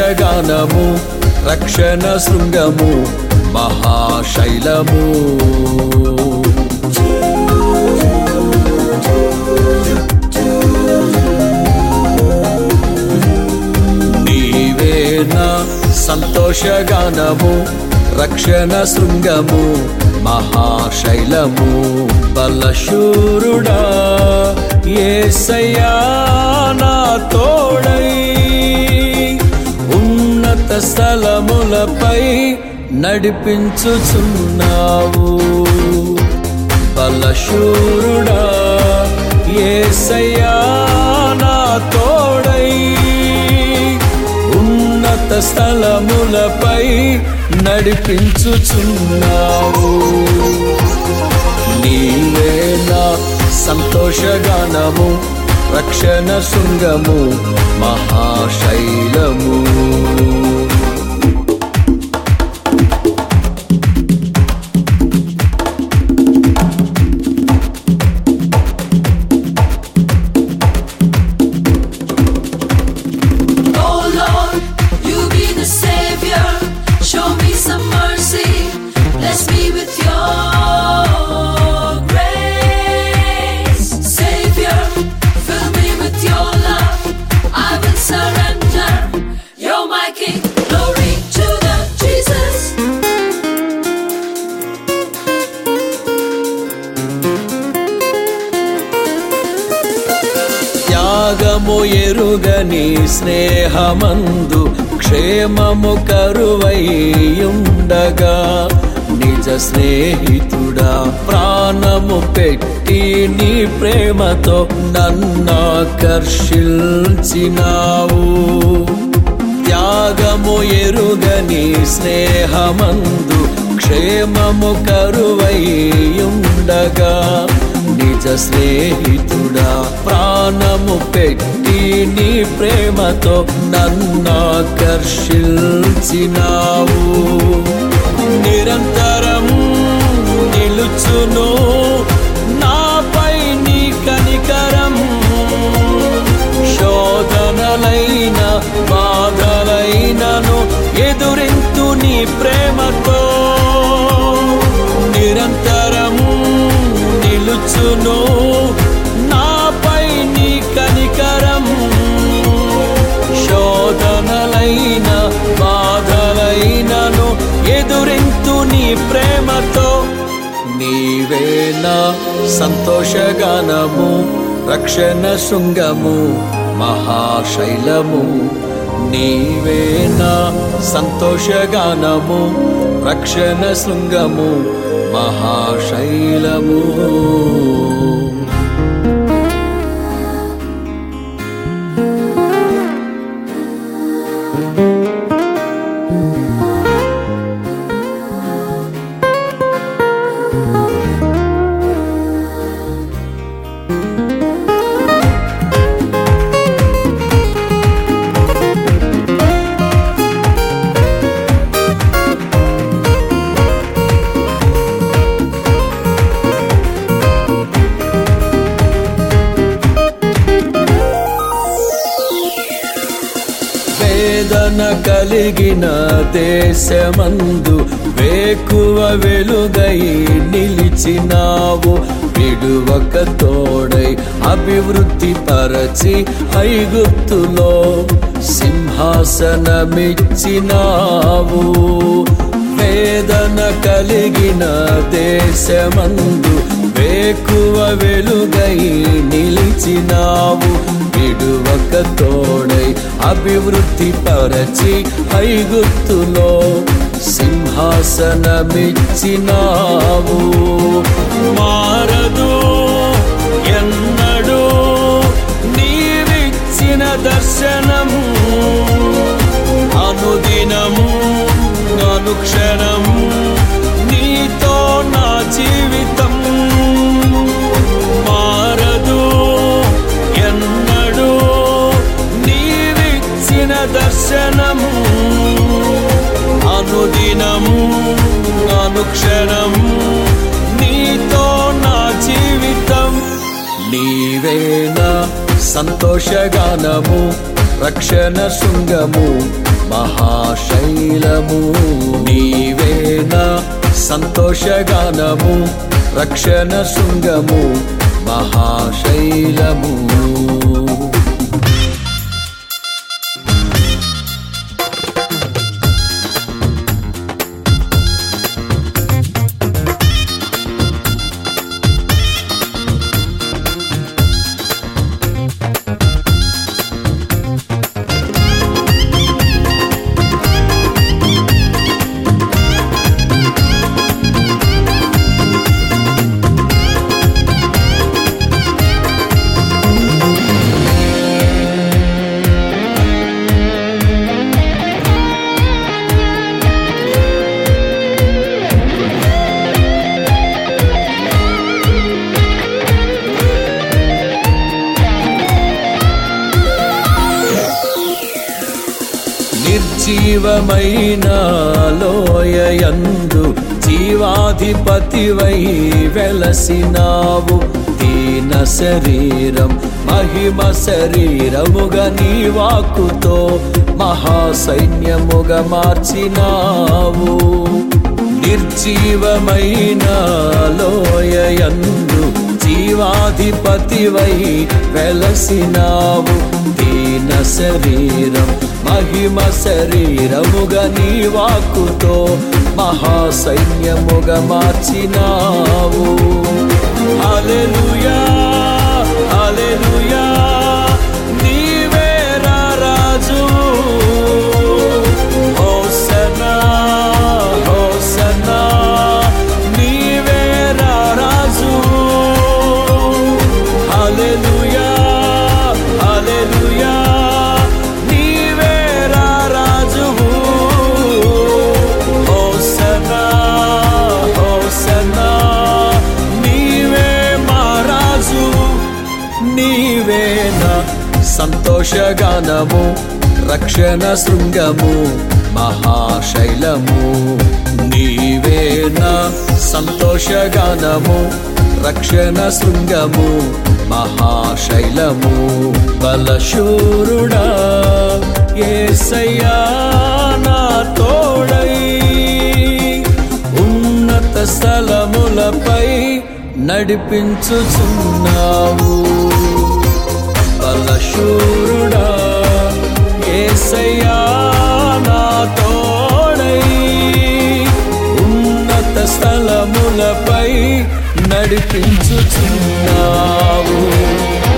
సంతోషగానము రక్షణ శృంగము మహాశైలము నీవేనా సంతోషగానము రక్షణ శృంగము మహాశైలము బలశూరుడా ఏసయ్యా నా తోడై ఉన్నత స్థలములపై నడిపించుచున్నావు బలశూరుడా ఏసయ్యా నా తోడై ఉన్నత స్థలములపై నడిపించుచున్నావు నీవే నా సంతోషగానము రక్షణ శృంగము మహాశైలము Oh Lord, you be the Savior. Show me some mercy. Bless me with your grace. Savior, fill me with your love. I will surrender. You're my King. Glory to the Jesus. త్యాగము ఎరుగని స్నేహమందు క్షేమము కరువైయుండగా నిజ స్నేహితుడా ప్రాణము పెట్టి నీ ప్రేమతో నన్నాకర్షించినావు త్యాగము ఎరుగని స్నేహమందు క్షేమము కరువైయుండగా నిజ స్నేహితుడా ప్రాణము పెట్టి నీ ప్రేమతో నన్నాకర్షించినావు నిరంతరం నిలుచును నాపై నీ కనికరం శోధనలైన బాధలైనను ఎదురింతు నీ ప్రేమతో నిరంతరం నిలుచును నాపై నీ కనికరం శోధనలైన బాధలైనను ఎదురింతు నీ ప్రేమతో నీవేనా సంతోషగానము రక్షణ శృంగము మహాశైలము నీవేనా సంతోషగానము రక్షణ శృంగము మహాశైలము వేదన కలిగిన దేశమందు వేకువ వెలుగై నిలిచినావు విడువక తోడై అభివృద్ధి పరచి ఐగుప్తులో సింహాసనమిచ్చినావు వేదన కలిగిన దేశమందు వేకువ వెలుగై నిలిచినావు విడువక తోడై అభివృద్ధి పరచి ఐగుప్తులో సింహాసనమిచ్చినావు మారదు ఎన్నడూ నీవిచ్చిన దర్శనము అనుదినము అనుక్షణం నీతో నా జీవితం మారదు ఎన్నడూ నీవిచ్చిన దర్శనము అనుదినము అనుక్షణం నీతో నా జీవితం నీవేనా సంతోషగానము రక్షణ శృంగము మహాశైలము నీవేనా సంతోషగానము రక్షణ శృంగము మహాశైలము నిర్జీవమైన లోయయందు జీవాధిపతివై వెలసినావు దీన శరీరం మహిమ శరీరముగా నీ వాక్కుతో మహాసైన్యముగా మార్చినావు నిర్జీవమైన లోయయందు జీవాధిపతివై వెలసినావు దీన శరీరం మహిమ శరీరముగా నీ వాక్కుతో మహాసైన్యముగా మార్చినావు హల్లెలూయా హల్లెలూయా నీవే రా రాజు హోసనా హోసనా నీవే రా రాజు హల్లెలూయా హల్లెలూయా నీవే రా రాజువు హోసనా హోసనా నీవే మా రాజు నీవేనా సంతోషగానము రక్షణ శృంగము మహాశైలము నీవేనా సంతోషగానము రక్షణ శృంగము మహాశైలము బలశూరుడా ఏసయ్యా నా తోడై ఉన్నత స్థలములపై నడిపించుచున్నావు బలశూరుడా ఏసయ్యా నా తోడై ఉన్నత స్థలములపై నడిపించుచున్నావు